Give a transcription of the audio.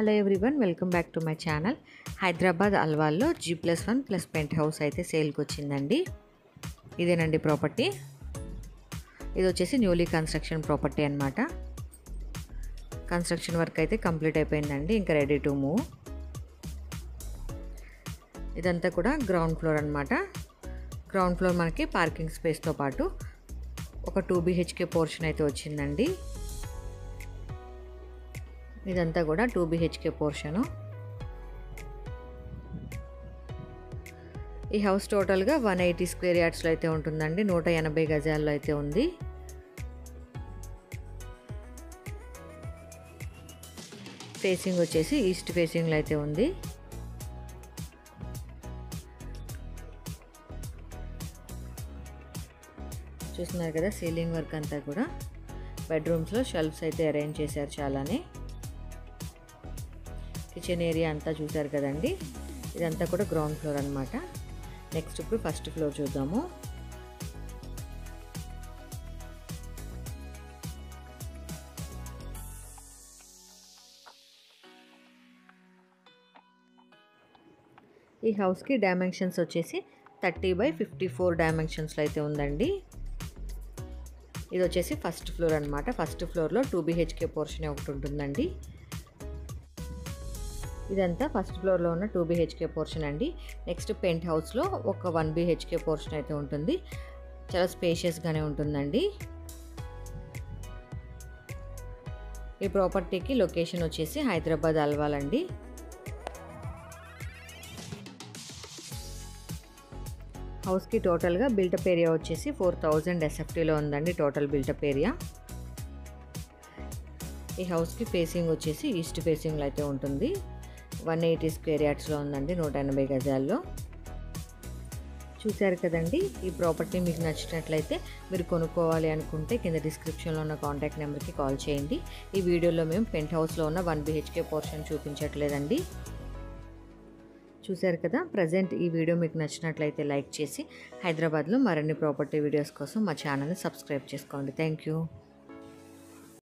hello everyone welcome back to my channel Hyderabad అల్వాల్లో G plus one plus penthouse అయితే సేల్కి వచ్చిందండి ఇదేనండి ప్రాపర్టీ ఇది వచ్చేసి న్యూలీ కన్స్ట్రక్షన్ ప్రాపర్టీ అనమాట కన్స్ట్రక్షన్ వర్క్ అయితే కంప్లీట్ అయిపోయిందండి ఇంకా రెడీ టు మూవ్ ఇదంతా కూడా గ్రౌండ్ ఫ్లోర్ అనమాట గ్రౌండ్ ఫ్లోర్ మనకి పార్కింగ్ స్పేస్తో పాటు ఒక టూ బీహెచ్కే పోర్షన్ అయితే వచ్చిందండి ఇదంతా కూడా టూ బీహెచ్కే పోర్షను ఈ హౌస్ టోటల్గా వన్ ఎయిటీ స్క్వేర్ యార్డ్స్లో అయితే ఉంటుందండి నూట ఎనభై గజాల్లో అయితే ఉంది ఫేసింగ్ వచ్చేసి ఈస్ట్ ఫేసింగ్లో అయితే ఉంది చూస్తున్నారు కదా సీలింగ్ వర్క్ అంతా కూడా బెడ్రూమ్స్లో షెల్ఫ్స్ అయితే అరేంజ్ చేశారు చాలానే కిచెన్ ఏరియా అంతా చూసారు కదండి ఇదంతా కూడా గ్రౌండ్ ఫ్లోర్ అనమాట నెక్స్ట్ ఇప్పుడు ఫస్ట్ ఫ్లోర్ చూద్దాము ఈ హౌస్కి డైమెన్షన్స్ వచ్చేసి థర్టీ బై ఫిఫ్టీ ఫోర్ డైమెన్షన్స్లో అయితే ఉందండి ఇది వచ్చేసి ఫస్ట్ ఫ్లోర్ అనమాట ఫస్ట్ ఫ్లోర్లో టూ బీహెచ్కే పోర్షన్ ఒకటి ఉంటుందండి ఇదంతా ఫస్ట్ ఫ్లోర్లో ఉన్న టూ బీహెచ్కే పోర్షన్ అండి నెక్స్ట్ పెంట్ హౌస్లో ఒక వన్ బీహెచ్కే పోర్షన్ అయితే ఉంటుంది చాలా స్పేషియస్గానే ఉంటుందండి ఈ ప్రాపర్టీకి లొకేషన్ వచ్చేసి హైదరాబాద్ అల్వాలండి హౌస్కి టోటల్గా బిల్టప్ ఏరియా వచ్చేసి ఫోర్ థౌజండ్ ఎస్ఎఫ్టీలో ఉందండి టోటల్ బిల్టప్ ఏరియా ఈ హౌస్కి ఫేసింగ్ వచ్చేసి ఈస్ట్ ఫేసింగ్లో అయితే ఉంటుంది వన్ ఎయిటీ స్క్వేర్ యార్డ్స్లో ఉందండి నూట ఎనభై గజాల్లో చూశారు కదండి ఈ ప్రాపర్టీ మీకు నచ్చినట్లయితే మీరు కొనుక్కోవాలి అనుకుంటే కింద డిస్క్రిప్షన్లో ఉన్న కాంటాక్ట్ నెంబర్కి కాల్ చేయండి ఈ వీడియోలో మేము పెంట్ హౌస్లో ఉన్న వన్ బిహెచ్కే పోర్షన్ చూపించట్లేదండి చూశారు కదా ప్రజెంట్ ఈ వీడియో మీకు నచ్చినట్లయితే లైక్ చేసి హైదరాబాద్లో మరిన్ని ప్రాపర్టీ వీడియోస్ కోసం మా ఛానల్ని సబ్స్క్రైబ్ చేసుకోండి థ్యాంక్ యూ